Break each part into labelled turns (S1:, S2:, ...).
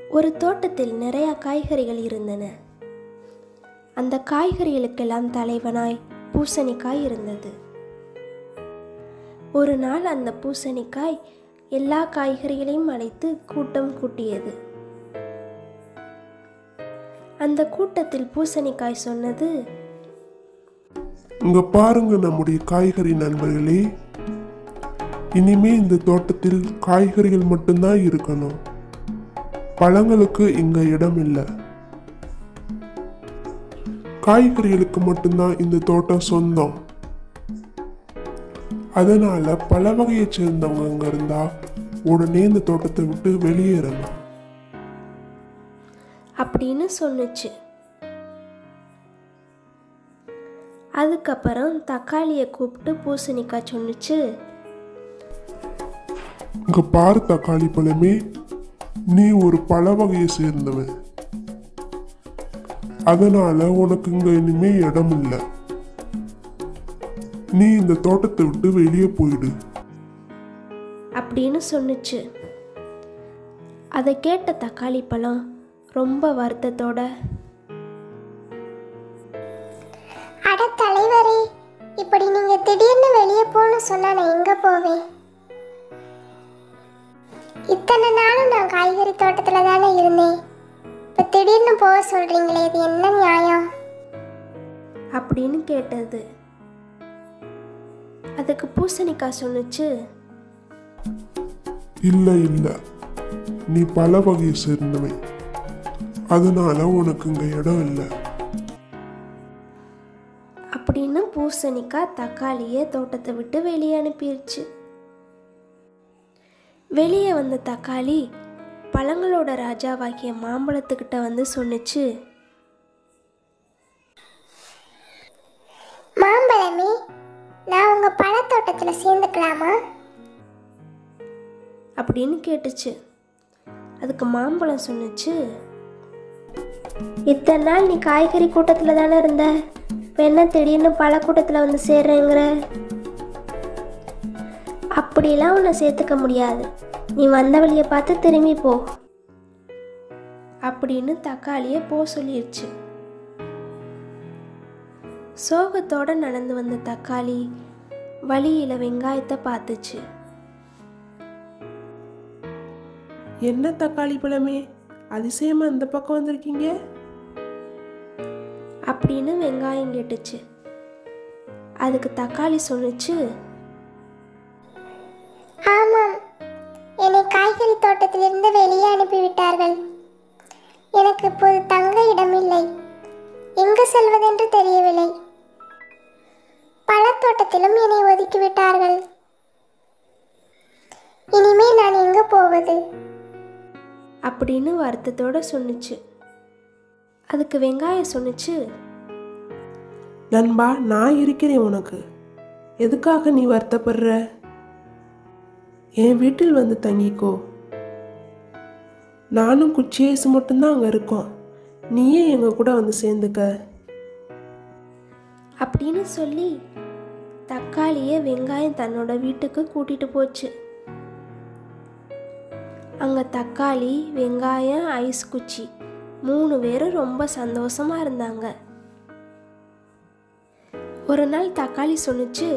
S1: ஒரு தோட்டத்தில் நிறைய காய்கறிகள் இருந்தன அந்த காய்கறிகளுக்கெல்லாம் தலைவனாய் பூசணிக்காய் இருந்தது ஒரு நாள் அந்த பூசணிக்காய் எல்லா காய்கறிகளையும் அழைத்து கூட்டம் கூட்டியது அந்த கூட்டத்தில் பூசணிக்காய் சொன்னது
S2: இங்க பாருங்க நம்முடைய காய்கறி நண்பர்களே இனிமே இந்த தோட்டத்தில் காய்கறிகள் மட்டும்தான் இருக்கணும் பழங்களுக்கு இங்க இடம் இல்லை காய்கறிகளுக்கு மட்டும்தான் இந்த தோட்டம் சொந்தம் அதனால பல வகையை சேர்ந்தவங்க இங்க இருந்தா உடனே இந்த தோட்டத்தை விட்டு வெளியேறணும்
S1: அப்படின்னு சொன்னுச்சு அதுக்கப்புறம் தக்காளியை கூப்பிட்டு பூசணிக்காய் சொன்னுச்சு
S2: இங்க பாரு தக்காளி பழமே நீ ஒரு பழ வகையை சேர்ந்தவன் அதனால உனக்கு இங்க இனிமே இடம் இல்லை நீ இந்த தோட்டத்தை விட்டு வெளியே போயிடு
S1: அப்படின்னு சொன்னுச்சு அதை கேட்ட தக்காளி பழம் ரொம்ப வருத்தத்தோட
S3: அட தலைவரே இப்படி நீங்க திடீர்னு வெளியே போன்னு சொன்னா நான் எங்க போவேன் இத்தனை நாளும் நான் காய்கறி தோட்டத்துல தானே இருந்தேன் இப்ப திடீர்னு போக சொல்றீங்களே இது என்ன நியாயம்
S1: அப்படின்னு கேட்டது அதுக்கு பூசணிக்காய் சொன்னுச்சு
S2: இல்ல இல்ல நீ பல வகையை சேர்ந்தவன் அதனால உனக்கு இங்க இடம் இல்லை
S1: அப்படின்னு பூசணிக்காய் தக்காளியை தோட்டத்தை விட்டு வெளியே அனுப்பிடுச்சு வெளியே வந்த தக்காளி பழங்களோட ராஜாவாகிய மாம்பழத்துக்கிட்ட வந்து சொன்னுச்சு
S3: மாம்பழமே நான் உங்க பழத்தோட்டத்துல சேர்ந்துக்கலாமா
S1: அப்படின்னு கேட்டுச்சு அதுக்கு மாம்பழம் சொன்னுச்சு இத்தனை நாள் நீ காய்கறி கூட்டத்தில் தானே இருந்த இப்போ என்ன திடீர்னு பழ கூட்டத்தில் வந்து சேர்றேங்கிற அப்படிலாம் உன்னை சேர்த்துக்க முடியாது நீ வந்த வழியை பார்த்து திரும்பி போ அப்படின்னு தக்காளியை போ சொல்லிருச்சு சோகத்தோட நடந்து வந்த தக்காளி வழியில வெங்காயத்தை பார்த்துச்சு
S4: என்ன தக்காளி பழமே அதிசயமா இந்த பக்கம் வந்திருக்கீங்க
S1: அப்படின்னு வெங்காயம் கேட்டுச்சு அதுக்கு தக்காளி சொன்னுச்சு
S3: ஆமாம் என்னை காய்கறி தோட்டத்திலிருந்து வெளியே அனுப்பிவிட்டார்கள் எனக்கு இப்போது தங்க இடமில்லை எங்கு செல்வதென்று தெரியவில்லை பழத்தோட்டத்திலும் என்னை ஒதுக்கிவிட்டார்கள் இனிமேல் நான் எங்கு போவது
S1: அப்படின்னு வருத்தத்தோட சொன்னுச்சு அதுக்கு வெங்காயம் சொன்னுச்சு
S4: நண்பா நான் இருக்கிறேன் உனக்கு எதுக்காக நீ வருத்தப்படுற என் வீட்டில் வந்து தங்கிக்கோ நானும் குச்சியேசு மட்டும்தான் அங்கே இருக்கோம் நீயே எங்கள் கூட வந்து சேர்ந்துக்க
S1: அப்படின்னு சொல்லி தக்காளியை வெங்காயம் தன்னோட வீட்டுக்கு கூட்டிட்டு போச்சு அங்க தக்காளி வெங்காயம் ஐஸ் குச்சி மூணு பேரும் ரொம்ப சந்தோஷமா இருந்தாங்க ஒரு நாள் தக்காளி சொன்னுச்சு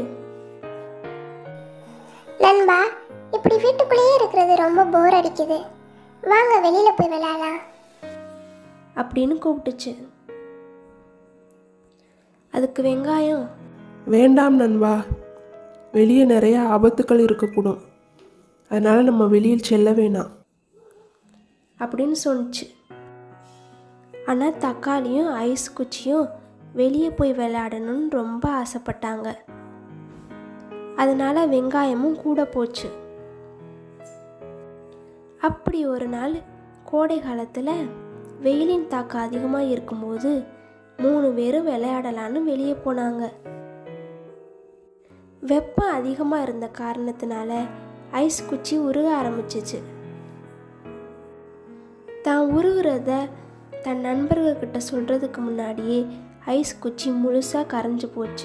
S3: நண்பா இப்படி வீட்டுக்குள்ளேயே இருக்கிறது ரொம்ப போர் அடிக்குது வாங்க வெளியில போய் விளையாடலாம்
S1: அப்படின்னு கூப்பிட்டுச்சு அதுக்கு வெங்காயம்
S4: வேண்டாம் நண்பா வெளியே நிறைய ஆபத்துக்கள் இருக்கக்கூடும் அதனால் நம்ம வெளியில் செல்ல வேணாம்
S1: அப்படின்னு சொன்னுச்சு ஆனால் தக்காளியும் ஐஸ் குச்சியும் வெளியே போய் விளையாடணும்னு ரொம்ப ஆசைப்பட்டாங்க அதனால வெங்காயமும் கூட போச்சு அப்படி ஒரு நாள் கோடை காலத்தில் வெயிலின் தாக்கம் அதிகமாக இருக்கும்போது மூணு பேரும் விளையாடலான்னு வெளியே போனாங்க வெப்பம் அதிகமாக இருந்த காரணத்தினால ஐஸ் குச்சி உருக ஆரம்பிச்சிச்சு தான் உருகுறத தன் நண்பர்கள்கிட்ட சொல்கிறதுக்கு முன்னாடியே ஐஸ் குச்சி முழுசாக கரைஞ்சு போச்சு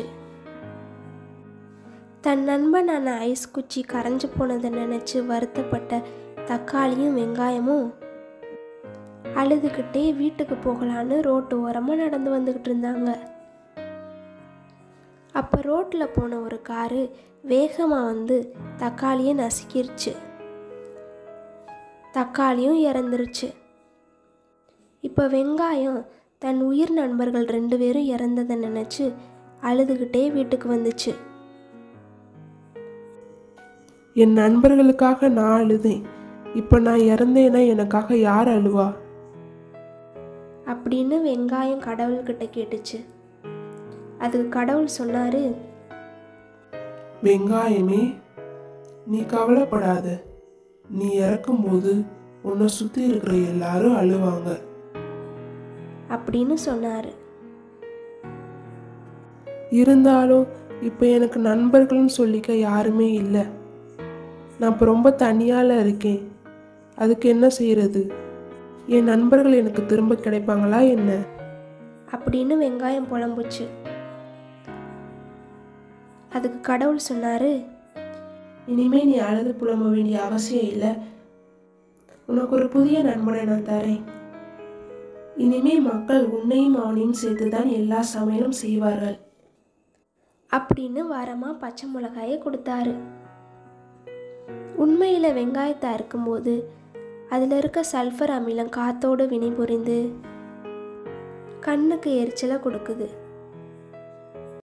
S1: தன் நண்பனான ஐஸ் குச்சி கரைஞ்சு போனதை நினச்சி வருத்தப்பட்ட தக்காளியும் வெங்காயமும் அழுதுகிட்டே வீட்டுக்கு போகலான்னு ரோட்டு ஓரமாக நடந்து வந்துக்கிட்டு இருந்தாங்க அப்போ ரோட்டில் போன ஒரு காரு வேகமாக வந்து தக்காளியை நசுக்கிருச்சு தக்காளியும் இறந்துருச்சு இப்போ வெங்காயம் தன் உயிர் நண்பர்கள் ரெண்டு பேரும் இறந்ததை நினச்சி அழுதுகிட்டே வீட்டுக்கு வந்துச்சு
S4: என் நண்பர்களுக்காக நான் அழுதேன் இப்போ நான் இறந்தேன்னா எனக்காக யார் அழுவா
S1: அப்படின்னு வெங்காயம் கடவுள்கிட்ட கேட்டுச்சு அதுக்கு கடவுள் சொன்னார்
S4: வெங்காயமே நீ கவலைப்படாத நீ இறக்கும்போது உன்னை சுற்றி இருக்கிற எல்லாரும் அழுவாங்க
S1: அப்படின்னு சொன்னார்
S4: இருந்தாலும் இப்போ எனக்கு நண்பர்கள்னு சொல்லிக்க யாருமே இல்லை நான் இப்போ ரொம்ப தனியால் இருக்கேன் அதுக்கு என்ன செய்யறது என் நண்பர்கள் எனக்கு திரும்ப கிடைப்பாங்களா என்ன
S1: அப்படின்னு வெங்காயம் புலம்புச்சு அதுக்கு கடவுள் சொன்னார்
S4: இனிமே நீ அழுது புலம்ப வேண்டிய அவசியம் இல்லை உனக்கு ஒரு புதிய நண்பனை நான் தரேன் இனிமே மக்கள் உன்னையும் அவனையும் சேர்த்து தான் எல்லா சமையலும் செய்வார்கள்
S1: அப்படின்னு வரமாக பச்சை மிளகாயை கொடுத்தாரு உண்மையில் வெங்காயத்தை அறுக்கும்போது அதில் இருக்க சல்ஃபர் அமிலம் காத்தோடு வினைபுரிந்து கண்ணுக்கு எரிச்சலை கொடுக்குது